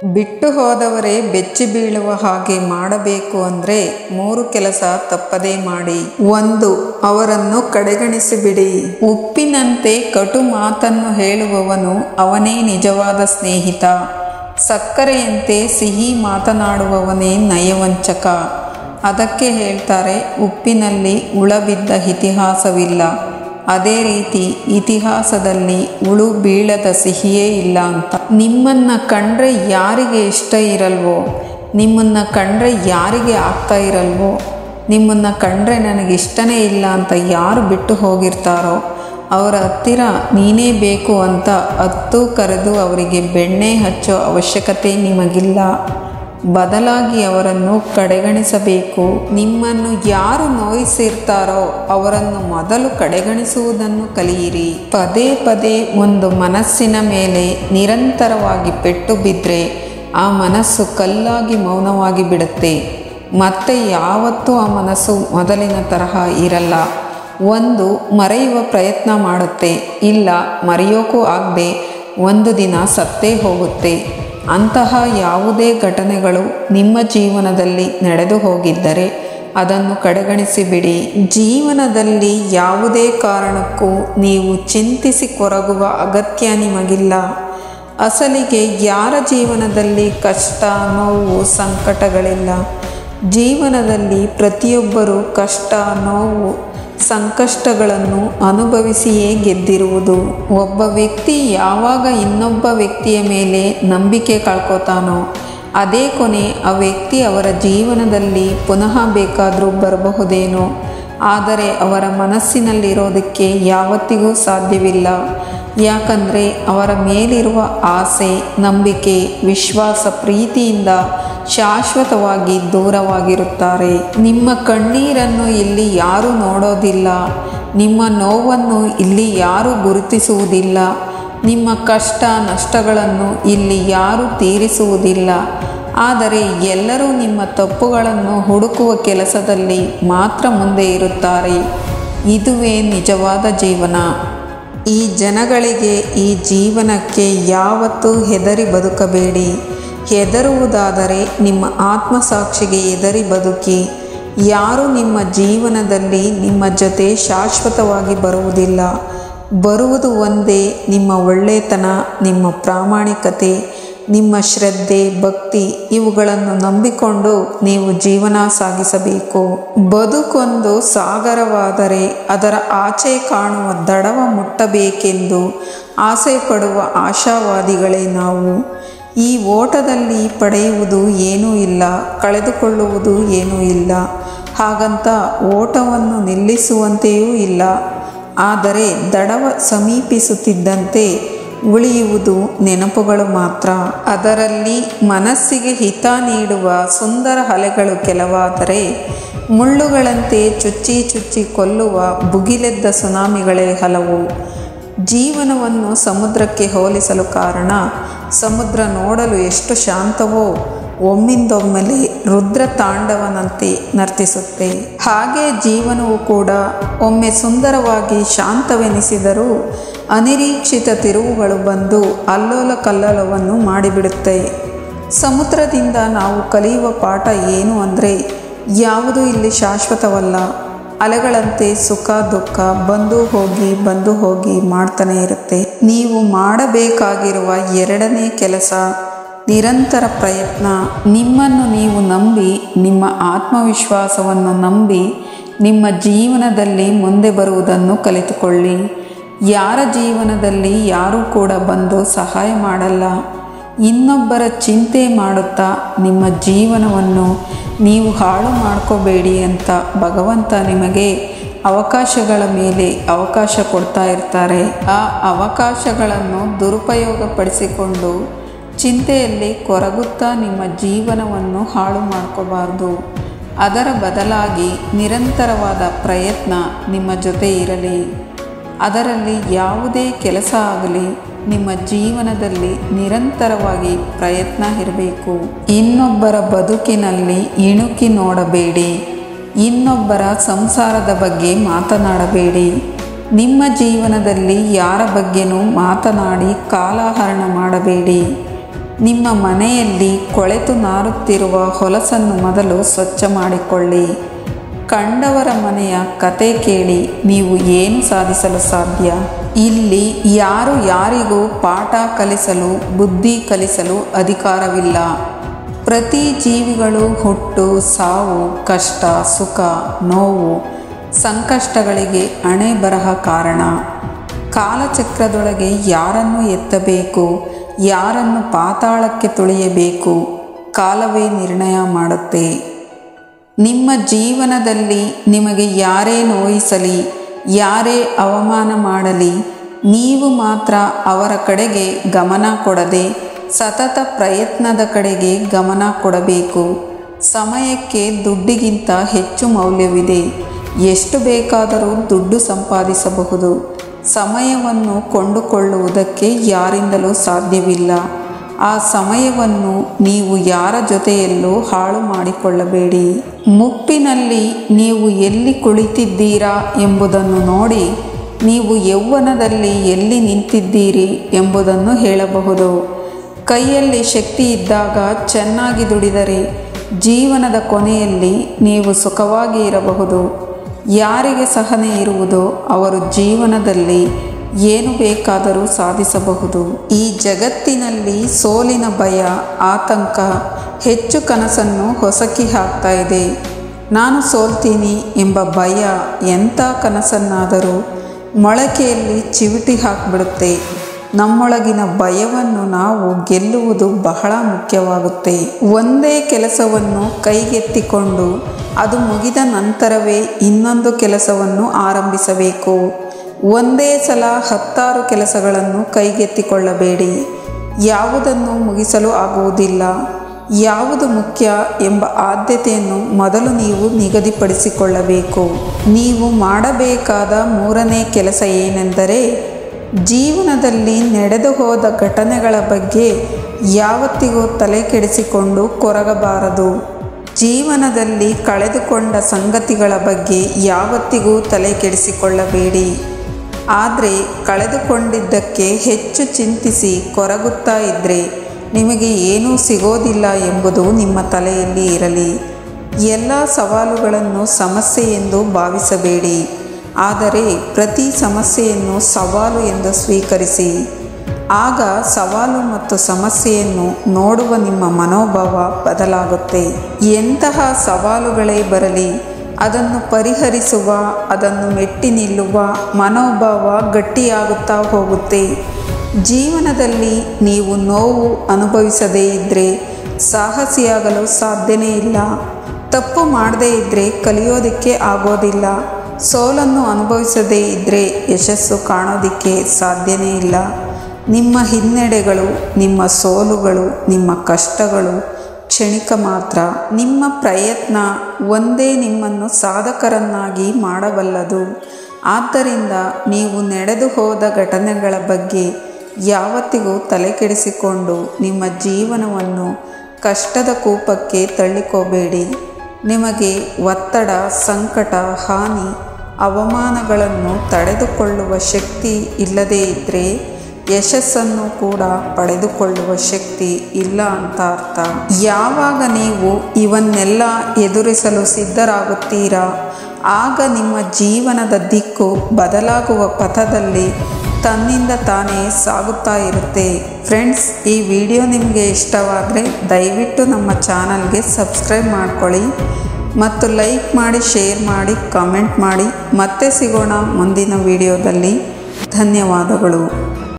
ಬಿಟ್ಟು ಹೋದವರೇ ಬೆಚ್ಚಿ ಬೀಳುವ ಹಾಗೆ ಮಾಡಬೇಕು ಅಂದರೆ ಮೂರು ಕೆಲಸ ತಪ್ಪದೇ ಮಾಡಿ ಒಂದು ಅವರನ್ನು ಕಡೆಗಣಿಸಿಬಿಡಿ ಉಪ್ಪಿನಂತೆ ಕಟು ಮಾತನ್ನು ಹೇಳುವವನು ಅವನೇ ನಿಜವಾದ ಸ್ನೇಹಿತ ಸಕ್ಕರೆಯಂತೆ ಸಿಹಿ ಮಾತನಾಡುವವನೇ ನಯವಂಚಕ ಅದಕ್ಕೆ ಹೇಳ್ತಾರೆ ಉಪ್ಪಿನಲ್ಲಿ ಉಳಬಿದ್ದ ಇತಿಹಾಸವಿಲ್ಲ ಅದೇ ರೀತಿ ಇತಿಹಾಸದಲ್ಲಿ ಉಳು ಬೀಳದ ಸಿಹಿಯೇ ಇಲ್ಲ ಅಂತ ನಿಮ್ಮನ್ನು ಕಂಡ್ರೆ ಯಾರಿಗೆ ಇಷ್ಟ ಇರಲ್ವೋ ನಿಮ್ಮನ್ನು ಕಂಡ್ರೆ ಯಾರಿಗೆ ಆಗ್ತಾ ಇರಲ್ವೋ ನಿಮ್ಮನ್ನು ಕಂಡ್ರೆ ನನಗೆ ಇಷ್ಟನೇ ಇಲ್ಲ ಅಂತ ಯಾರು ಬಿಟ್ಟು ಹೋಗಿರ್ತಾರೋ ಅವರ ಹತ್ತಿರ ನೀನೇ ಬೇಕು ಅಂತ ಹತ್ತು ಕರೆದು ಅವರಿಗೆ ಬೆಣ್ಣೆ ಹಚ್ಚೋ ಅವಶ್ಯಕತೆ ನಿಮಗಿಲ್ಲ ಬದಲಾಗಿ ಅವರನ್ನು ಕಡೆಗಣಿಸಬೇಕು ನಿಮ್ಮನ್ನು ಯಾರು ನೋಯಿಸಿರ್ತಾರೋ ಅವರನ್ನು ಮೊದಲು ಕಡೆಗಣಿಸುವುದನ್ನು ಕಲಿಯಿರಿ ಪದೇ ಪದೇ ಒಂದು ಮನಸ್ಸಿನ ಮೇಲೆ ನಿರಂತರವಾಗಿ ಪೆಟ್ಟು ಬಿದ್ದರೆ ಆ ಮನಸ್ಸು ಕಲ್ಲಾಗಿ ಮೌನವಾಗಿ ಬಿಡುತ್ತೆ ಮತ್ತೆ ಯಾವತ್ತೂ ಆ ಮನಸ್ಸು ಮೊದಲಿನ ತರಹ ಇರಲ್ಲ ಒಂದು ಮರೆಯುವ ಪ್ರಯತ್ನ ಮಾಡುತ್ತೆ ಇಲ್ಲ ಮರೆಯೋಕ್ಕೂ ಆಗದೆ ಒಂದು ದಿನ ಸತ್ತೇ ಹೋಗುತ್ತೆ ಅಂತಹ ಯಾವುದೇ ಘಟನೆಗಳು ನಿಮ್ಮ ಜೀವನದಲ್ಲಿ ನಡೆದು ಹೋಗಿದ್ದರೆ ಅದನ್ನು ಕಡೆಗಣಿಸಿಬಿಡಿ ಜೀವನದಲ್ಲಿ ಯಾವುದೇ ಕಾರಣಕ್ಕೂ ನೀವು ಚಿಂತಿಸಿ ಕೊರಗುವ ಅಗತ್ಯ ನಿಮಗಿಲ್ಲ ಅಸಲಿಗೆ ಯಾರ ಜೀವನದಲ್ಲಿ ಕಷ್ಟ ನೋವು ಸಂಕಟಗಳಿಲ್ಲ ಜೀವನದಲ್ಲಿ ಪ್ರತಿಯೊಬ್ಬರೂ ಕಷ್ಟ ನೋವು ಸಂಕಷ್ಟಗಳನ್ನು ಅನುಭವಿಸಿಯೇ ಗೆದ್ದಿರುವುದು ಒಬ್ಬ ವ್ಯಕ್ತಿ ಯಾವಾಗ ಇನ್ನೊಬ್ಬ ವ್ಯಕ್ತಿಯ ಮೇಲೆ ನಂಬಿಕೆ ಕಳ್ಕೊತಾನೋ ಅದೇ ಕೊನೆ ಆ ವ್ಯಕ್ತಿ ಅವರ ಜೀವನದಲ್ಲಿ ಪುನಃ ಬೇಕಾದರೂ ಬರಬಹುದೇನೋ ಆದರೆ ಅವರ ಮನಸ್ಸಿನಲ್ಲಿರೋದಕ್ಕೆ ಯಾವತ್ತಿಗೂ ಸಾಧ್ಯವಿಲ್ಲ ಯಾಕಂದರೆ ಅವರ ಮೇಲಿರುವ ಆಸೆ ನಂಬಿಕೆ ವಿಶ್ವಾಸ ಪ್ರೀತಿಯಿಂದ ಶಾಶ್ವತವಾಗಿ ದೂರವಾಗಿರುತ್ತಾರೆ ನಿಮ್ಮ ಕಣ್ಣೀರನ್ನು ಇಲ್ಲಿ ಯಾರೂ ನೋಡೋದಿಲ್ಲ ನಿಮ್ಮ ನೋವನ್ನು ಇಲ್ಲಿ ಯಾರೂ ಗುರುತಿಸುವುದಿಲ್ಲ ನಿಮ್ಮ ಕಷ್ಟ ನಷ್ಟಗಳನ್ನು ಇಲ್ಲಿ ಯಾರೂ ತೀರಿಸುವುದಿಲ್ಲ ಆದರೆ ಎಲ್ಲರೂ ನಿಮ್ಮ ತಪ್ಪುಗಳನ್ನು ಹುಡುಕುವ ಕೆಲಸದಲ್ಲಿ ಮಾತ್ರ ಮುಂದೆ ಇರುತ್ತಾರೆ ಇದುವೇ ನಿಜವಾದ ಜೀವನ ಈ ಜನಗಳಿಗೆ ಈ ಜೀವನಕ್ಕೆ ಯಾವತ್ತೂ ಹೆದರಿ ಬದುಕಬೇಡಿ ಹೆದರುವುದಾದರೆ ನಿಮ್ಮ ಆತ್ಮಸಾಕ್ಷಿಗೆ ಹೆದರಿ ಬದುಕಿ ಯಾರು ನಿಮ್ಮ ಜೀವನದಲ್ಲಿ ನಿಮ್ಮ ಜೊತೆ ಶಾಶ್ವತವಾಗಿ ಬರುವುದಿಲ್ಲ ಬರುವುದು ಒಂದೇ ನಿಮ್ಮ ಒಳ್ಳೆತನ ನಿಮ್ಮ ಪ್ರಾಮಾಣಿಕತೆ ನಿಮ್ಮ ಶ್ರದ್ಧೆ ಭಕ್ತಿ ಇವುಗಳನ್ನು ನಂಬಿಕೊಂಡು ನೀವು ಜೀವನ ಸಾಗಿಸಬೇಕು ಬದುಕೊಂದು ಸಾಗರವಾದರೆ ಅದರ ಆಚೆ ಕಾಣುವ ದಡವ ಮುಟ್ಟಬೇಕೆಂದು ಆಸೆ ಪಡುವ ಆಶಾವಾದಿಗಳೇ ನಾವು ಈ ಓಟದಲ್ಲಿ ಪಡೆಯುವುದು ಏನೂ ಇಲ್ಲ ಕಳೆದುಕೊಳ್ಳುವುದು ಏನೂ ಇಲ್ಲ ಹಾಗಂತ ಓಟವನ್ನು ನಿಲ್ಲಿಸುವಂತೆಯೂ ಇಲ್ಲ ಆದರೆ ದಡವ ಸಮೀಪಿಸುತ್ತಿದ್ದಂತೆ ಉಳಿಯುವುದು ನೆನಪುಗಳು ಮಾತ್ರ ಅದರಲ್ಲಿ ಮನಸ್ಸಿಗೆ ಹಿತ ನೀಡುವ ಸುಂದರ ಅಲೆಗಳು ಕೆಲವಾದರೆ ಮುಳ್ಳುಗಳಂತೆ ಚುಚ್ಚಿ ಚುಚ್ಚಿ ಕೊಲ್ಲುವ ಭುಗಿಲೆದ್ದ ಸುನಾಮಿಗಳೇ ಹಲವು ಜೀವನವನ್ನು ಸಮುದ್ರಕ್ಕೆ ಹೋಲಿಸಲು ಕಾರಣ ಸಮುದ್ರ ನೋಡಲು ಎಷ್ಟು ಶಾಂತವೋ ಒಮ್ಮಿಂದೊಮ್ಮೆಲೆ ರುದ್ರ ತಾಂಡವನಂತೆ ನರ್ತಿಸುತ್ತೆ ಹಾಗೆ ಜೀವನವು ಕೂಡ ಒಮ್ಮೆ ಸುಂದರವಾಗಿ ಶಾಂತವೆನಿಸಿದರೂ ಅನಿರೀಕ್ಷಿತ ತಿರುವುಗಳು ಬಂದು ಅಲ್ಲೋಲ ಕಲ್ಲೋಲವನ್ನು ಮಾಡಿಬಿಡುತ್ತೆ ಸಮುದ್ರದಿಂದ ನಾವು ಕಲಿಯುವ ಪಾಠ ಏನು ಅಂದರೆ ಯಾವುದೂ ಇಲ್ಲಿ ಶಾಶ್ವತವಲ್ಲ ಅಲೆಗಳಂತೆ ಸುಖ ದುಃಖ ಬಂದು ಹೋಗಿ ಬಂದು ಹೋಗಿ ಮಾಡ್ತಾನೆ ಇರುತ್ತೆ ನೀವು ಮಾಡಬೇಕಾಗಿರುವ ಎರಡನೇ ಕೆಲಸ ನಿರಂತರ ಪ್ರಯತ್ನ ನಿಮ್ಮನ್ನು ನೀವು ನಂಬಿ ನಿಮ್ಮ ಆತ್ಮವಿಶ್ವಾಸವನ್ನು ನಂಬಿ ನಿಮ್ಮ ಜೀವನದಲ್ಲಿ ಮುಂದೆ ಬರುವುದನ್ನು ಕಲಿತುಕೊಳ್ಳಿ ಯಾರ ಜೀವನದಲ್ಲಿ ಯಾರೂ ಕೂಡ ಬಂದು ಸಹಾಯ ಮಾಡಲ್ಲ ಇನ್ನೊಬ್ಬರ ಚಿಂತೆ ಮಾಡುತ್ತಾ ನಿಮ್ಮ ಜೀವನವನ್ನು ನೀವು ಹಾಳು ಮಾಡ್ಕೋಬೇಡಿ ಅಂತ ಭಗವಂತ ನಿಮಗೆ ಅವಕಾಶಗಳ ಮೇಲೆ ಅವಕಾಶ ಕೊಡ್ತಾ ಇರ್ತಾರೆ ಆ ಅವಕಾಶಗಳನ್ನು ದುರುಪಯೋಗಪಡಿಸಿಕೊಂಡು ಚಿಂತೆಯಲ್ಲಿ ಕೊರಗುತ್ತಾ ನಿಮ್ಮ ಜೀವನವನ್ನು ಹಾಳು ಮಾಡ್ಕೋಬಾರ್ದು ಅದರ ಬದಲಾಗಿ ನಿರಂತರವಾದ ಪ್ರಯತ್ನ ನಿಮ್ಮ ಜೊತೆ ಇರಲಿ ಅದರಲ್ಲಿ ಯಾವುದೇ ಕೆಲಸ ಆಗಲಿ ನಿಮ್ಮ ಜೀವನದಲ್ಲಿ ನಿರಂತರವಾಗಿ ಪ್ರಯತ್ನ ಇರಬೇಕು ಇನ್ನೊಬ್ಬರ ಬದುಕಿನಲ್ಲಿ ಇಣುಕಿ ನೋಡಬೇಡಿ ಇನ್ನೊಬ್ಬರ ಸಂಸಾರದ ಬಗ್ಗೆ ಮಾತನಾಡಬೇಡಿ ನಿಮ್ಮ ಜೀವನದಲ್ಲಿ ಯಾರ ಬಗ್ಗೆನೂ ಮಾತನಾಡಿ ಕಾಲಹರಣ ಮಾಡಬೇಡಿ ನಿಮ್ಮ ಮನೆಯಲ್ಲಿ ಕೊಳೆತು ನಾರುತ್ತಿರುವ ಹೊಲಸನ್ನು ಮೊದಲು ಸ್ವಚ್ಛ ಮಾಡಿಕೊಳ್ಳಿ ಕಂಡವರ ಮನೆಯ ಕತೆ ಕೇಳಿ ನೀವು ಏನು ಸಾಧಿಸಲು ಸಾಧ್ಯ ಇಲ್ಲಿ ಯಾರು ಯಾರಿಗೂ ಪಾಠ ಕಲಿಸಲು ಬುದ್ಧಿ ಕಲಿಸಲು ಅಧಿಕಾರವಿಲ್ಲ ಪ್ರತಿ ಜೀವಿಗಳು ಹುಟ್ಟು ಸಾವು ಕಷ್ಟ ಸುಖ ನೋವು ಸಂಕಷ್ಟಗಳಿಗೆ ಹಣೆ ಬರಹ ಕಾರಣ ಕಾಲಚಕ್ರದೊಳಗೆ ಯಾರನ್ನು ಎತ್ತಬೇಕು ಯಾರನ್ನು ಪಾತಾಳಕ್ಕೆ ತುಳಿಯಬೇಕು ಕಾಲವೇ ನಿರ್ಣಯ ಮಾಡುತ್ತೆ ನಿಮ್ಮ ಜೀವನದಲ್ಲಿ ನಿಮಗೆ ಯಾರೇ ನೋಯಿಸಲಿ ಯಾರೇ ಅವಮಾನ ಮಾಡಲಿ ನೀವು ಮಾತ್ರ ಅವರ ಕಡೆಗೆ ಗಮನ ಕೊಡದೆ ಸತತ ಪ್ರಯತ್ನದ ಕಡೆಗೆ ಗಮನ ಕೊಡಬೇಕು ಸಮಯಕ್ಕೆ ದುಡ್ಡಿಗಿಂತ ಹೆಚ್ಚು ಮೌಲ್ಯವಿದೆ ಎಷ್ಟು ಬೇಕಾದರೂ ದುಡ್ಡು ಸಂಪಾದಿಸಬಹುದು ಸಮಯವನ್ನು ಕೊಂಡುಕೊಳ್ಳುವುದಕ್ಕೆ ಯಾರಿಂದಲೂ ಸಾಧ್ಯವಿಲ್ಲ ಆ ಸಮಯವನ್ನು ನೀವು ಯಾರ ಜೊತೆಯಲ್ಲೂ ಹಾಳು ಮಾಡಿಕೊಳ್ಳಬೇಡಿ ಮುಪ್ಪಿನಲ್ಲಿ ನೀವು ಎಲ್ಲಿ ಕುಳಿತಿದ್ದೀರಾ ಎಂಬುದನ್ನು ನೋಡಿ ನೀವು ಯೌವನದಲ್ಲಿ ಎಲ್ಲಿ ನಿಂತಿದ್ದೀರಿ ಎಂಬುದನ್ನು ಹೇಳಬಹುದು ಕೈಯಲ್ಲಿ ಶಕ್ತಿ ಇದ್ದಾಗ ಚೆನ್ನಾಗಿ ದುಡಿದರೆ ಜೀವನದ ಕೊನೆಯಲ್ಲಿ ನೀವು ಸುಖವಾಗಿ ಇರಬಹುದು ಯಾರಿಗೆ ಸಹನೆ ಇರುವುದೋ ಅವರು ಜೀವನದಲ್ಲಿ ಏನು ಬೇಕಾದರೂ ಸಾಧಿಸಬಹುದು ಈ ಜಗತ್ತಿನಲ್ಲಿ ಸೋಲಿನ ಭಯ ಆತಂಕ ಹೆಚ್ಚು ಕನಸನ್ನು ಹೊಸಕಿ ಹಾಕ್ತಾ ಇದೆ ನಾನು ಸೋಲ್ತೀನಿ ಎಂಬ ಭಯ ಎಂಥ ಕನಸನ್ನಾದರೂ ಮೊಳಕೆಯಲ್ಲಿ ಚಿವಿಟಿ ಹಾಕಿಬಿಡುತ್ತೆ ನಮ್ಮೊಳಗಿನ ಭಯವನ್ನು ನಾವು ಗೆಲ್ಲುವುದು ಬಹಳ ಮುಖ್ಯವಾಗುತ್ತೆ ಒಂದೇ ಕೆಲಸವನ್ನು ಕೈಗೆತ್ತಿಕೊಂಡು ಅದು ಮುಗಿದ ನಂತರವೇ ಇನ್ನೊಂದು ಕೆಲಸವನ್ನು ಆರಂಭಿಸಬೇಕು ಒಂದೇ ಸಲ ಹತ್ತಾರು ಕೆಲಸಗಳನ್ನು ಕೈಗೆತ್ತಿಕೊಳ್ಳಬೇಡಿ ಯಾವುದನ್ನು ಮುಗಿಸಲು ಆಗುವುದಿಲ್ಲ ಯಾವುದು ಮುಖ್ಯ ಎಂಬ ಆದ್ಯತೆಯನ್ನು ಮೊದಲು ನೀವು ನಿಗದಿಪಡಿಸಿಕೊಳ್ಳಬೇಕು ನೀವು ಮಾಡಬೇಕಾದ ಮೂರನೇ ಕೆಲಸ ಏನೆಂದರೆ ಜೀವನದಲ್ಲಿ ನಡೆದು ಹೋದ ಘಟನೆಗಳ ಬಗ್ಗೆ ಯಾವತ್ತಿಗೂ ತಲೆ ಕೆಡಿಸಿಕೊಂಡು ಕೊರಗಬಾರದು ಜೀವನದಲ್ಲಿ ಕಳೆದುಕೊಂಡ ಸಂಗತಿಗಳ ಬಗ್ಗೆ ಯಾವತ್ತಿಗೂ ತಲೆ ಕೆಡಿಸಿಕೊಳ್ಳಬೇಡಿ ಆದರೆ ಕಳೆದುಕೊಂಡಿದ್ದಕ್ಕೆ ಹೆಚ್ಚು ಚಿಂತಿಸಿ ಕೊರಗುತ್ತಾ ಇದ್ದರೆ ನಿಮಗೆ ಏನೂ ಸಿಗೋದಿಲ್ಲ ಎಂಬುದು ನಿಮ್ಮ ತಲೆಯಲ್ಲಿ ಇರಲಿ ಎಲ್ಲ ಸವಾಲುಗಳನ್ನು ಸಮಸ್ಯೆ ಎಂದು ಭಾವಿಸಬೇಡಿ ಆದರೆ ಪ್ರತಿ ಸಮಸ್ಯೆಯನ್ನು ಸವಾಲು ಎಂದು ಸ್ವೀಕರಿಸಿ ಆಗ ಸವಾಲು ಮತ್ತು ಸಮಸ್ಯೆಯನ್ನು ನೋಡುವ ನಿಮ್ಮ ಮನೋಭಾವ ಬದಲಾಗುತ್ತೆ ಎಂತಹ ಸವಾಲುಗಳೇ ಬರಲಿ ಅದನ್ನು ಪರಿಹರಿಸುವ ಅದನ್ನು ಮೆಟ್ಟಿ ನಿಲ್ಲುವ ಮನೋಭಾವ ಗಟ್ಟಿಯಾಗುತ್ತಾ ಹೋಗುತ್ತೆ ಜೀವನದಲ್ಲಿ ನೀವು ನೋವು ಅನುಭವಿಸದೇ ಇದ್ದರೆ ಸಾಹಸಿಯಾಗಲು ಸಾಧ್ಯನೇ ಇಲ್ಲ ತಪ್ಪು ಮಾಡದೇ ಇದ್ದರೆ ಕಲಿಯೋದಕ್ಕೆ ಆಗೋದಿಲ್ಲ ಸೋಲನ್ನು ಅನುಭವಿಸದೇ ಇದ್ದರೆ ಯಶಸ್ಸು ಕಾಣೋದಕ್ಕೆ ಸಾಧ್ಯನೇ ಇಲ್ಲ ನಿಮ್ಮ ಹಿನ್ನಡೆಗಳು ನಿಮ್ಮ ಸೋಲುಗಳು ನಿಮ್ಮ ಕಷ್ಟಗಳು ಕ್ಷಣಿಕ ಮಾತ್ರ ನಿಮ್ಮ ಪ್ರಯತ್ನ ಒಂದೇ ನಿಮ್ಮನ್ನು ಸಾಧಕರನ್ನಾಗಿ ಮಾಡಬಲ್ಲದು ಆದ್ದರಿಂದ ನೀವು ನಡೆದು ಹೋದ ಘಟನೆಗಳ ಬಗ್ಗೆ ಯಾವತ್ತಿಗೂ ತಲೆ ಕೆಡಿಸಿಕೊಂಡು ನಿಮ್ಮ ಜೀವನವನ್ನು ಕಷ್ಟದ ಕೂಪಕ್ಕೆ ತಳ್ಳಿಕೋಬೇಡಿ ನಿಮಗೆ ಒತ್ತಡ ಸಂಕಟ ಹಾನಿ ಅವಮಾನಗಳನ್ನು ತಡೆದುಕೊಳ್ಳುವ ಶಕ್ತಿ ಇಲ್ಲದೇ ಇದ್ದರೆ ಯಶಸ್ಸನ್ನು ಕೂಡ ಪಡೆದುಕೊಳ್ಳುವ ಶಕ್ತಿ ಇಲ್ಲ ಅಂತ ಅರ್ಥ ಯಾವಾಗ ನೀವು ಇವನ್ನೆಲ್ಲ ಎದುರಿಸಲು ಸಿದ್ಧರಾಗುತ್ತೀರಾ ಆಗ ನಿಮ್ಮ ಜೀವನದ ದಿಕ್ಕು ಬದಲಾಗುವ ಪಥದಲ್ಲಿ ತನ್ನಿಂದ ತಾನೇ ಸಾಗುತ್ತಾ ಇರುತ್ತೆ ಫ್ರೆಂಡ್ಸ್ ಈ ವಿಡಿಯೋ ನಿಮಗೆ ಇಷ್ಟವಾದರೆ ದಯವಿಟ್ಟು ನಮ್ಮ ಚಾನಲ್ಗೆ ಸಬ್ಸ್ಕ್ರೈಬ್ ಮಾಡ್ಕೊಳ್ಳಿ ಮತ್ತು ಲೈಕ್ ಮಾಡಿ ಶೇರ್ ಮಾಡಿ ಕಾಮೆಂಟ್ ಮಾಡಿ ಮತ್ತೆ ಸಿಗೋಣ ಮುಂದಿನ ವಿಡಿಯೋದಲ್ಲಿ ಧನ್ಯವಾದಗಳು